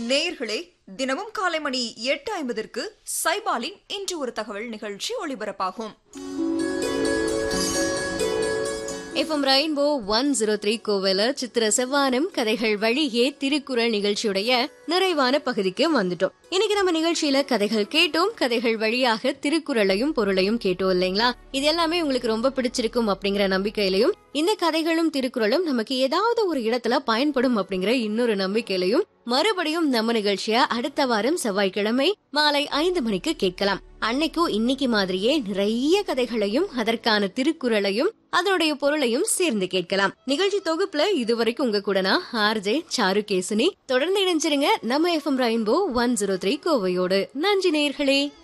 நேயர்களே தினமும் காலை மணி எட்டு ஐம்பதற்கு சைபாலின் இன்று ஒரு தகவல் நிகழ்ச்சி ஒளிபரப்பாகும் FM Rainbow one zero three கோவில சித்திர செவ்வானம் கதைகள் வழியே திருக்குறள் நிகழ்ச்சியுடைய நிறைவான பகுதிக்கு வந்துட்டோம் இன்னைக்கு நம்ம நிகழ்ச்சியில கதைகள் கேட்டோம் கதைகள் வழியாக திருக்குறளையும் பொருளையும் கேட்டோம் இல்லைங்களா இது எல்லாமே உங்களுக்கு ரொம்ப பிடிச்சிருக்கும் அப்படிங்கிற நம்பிக்கையிலையும் இந்த கதைகளும் திருக்குறளும் நமக்கு ஏதாவது ஒரு இடத்துல பயன்படும் அப்படிங்கிற இன்னொரு நம்பிக்கையிலையும் மறுபடியும் நம்ம நிகழ்ச்சிய அடுத்த வாரம் செவ்வாய்க்கிழமை மாலை ஐந்து மணிக்கு கேட்கலாம் அன்னைக்கும் இன்னைக்கு மாதிரியே நிறைய கதைகளையும் அதற்கான திருக்குறளையும் அதனுடைய பொருளையும் சேர்ந்து கேட்கலாம் நிகழ்ச்சி தொகுப்புல இதுவரைக்கும் உங்க கூடனா ஆர்ஜே சாருகேசினி தொடர்ந்து இணைஞ்சிருங்க நம்ம FM Rainbow one zero three கோவையோடு நன்றி நேயர்களே